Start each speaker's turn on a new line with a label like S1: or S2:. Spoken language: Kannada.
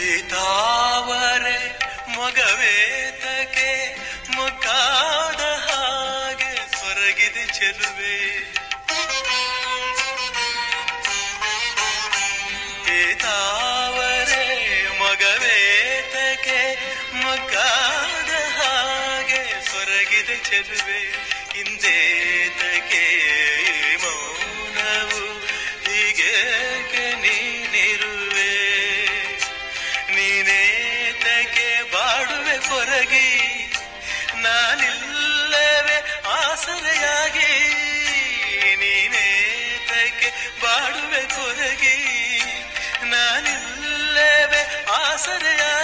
S1: ಏತಾವರೆ ಮೊಗವೇತಕ್ಕೆ ಮೊಗ್ಗಾದ ಹಾಗೆ ಸೊರಗಿದೆ ಚೆಲುವೆ ಏತಾವರೆ ಮೊಗವೇತಕ್ಕೆ ಮೊಗ್ಗಾದ ಹಾಗೆ ಸೊರಗಿದೆ ಚೆಲುವೆ ಹಿಂದೇತಕ್ಕೆ ಮೌನವು ಹೀಗೇಕೆ ನೀನಿರುವೆ ನೀನೇತಕ್ಕೆ ಬಾಡುವೆ ಕೊರಗಿ ನಾನಿಲ್ಲವೇ ಆಸರೆಯಾಗಿ ನೀನೇತಕ್ಕೆ ಬಾಡುವೆ ಕೊರಗಿ ನಾನಿಲ್ಲವೇ ಆಸರೆಯಾಗಿ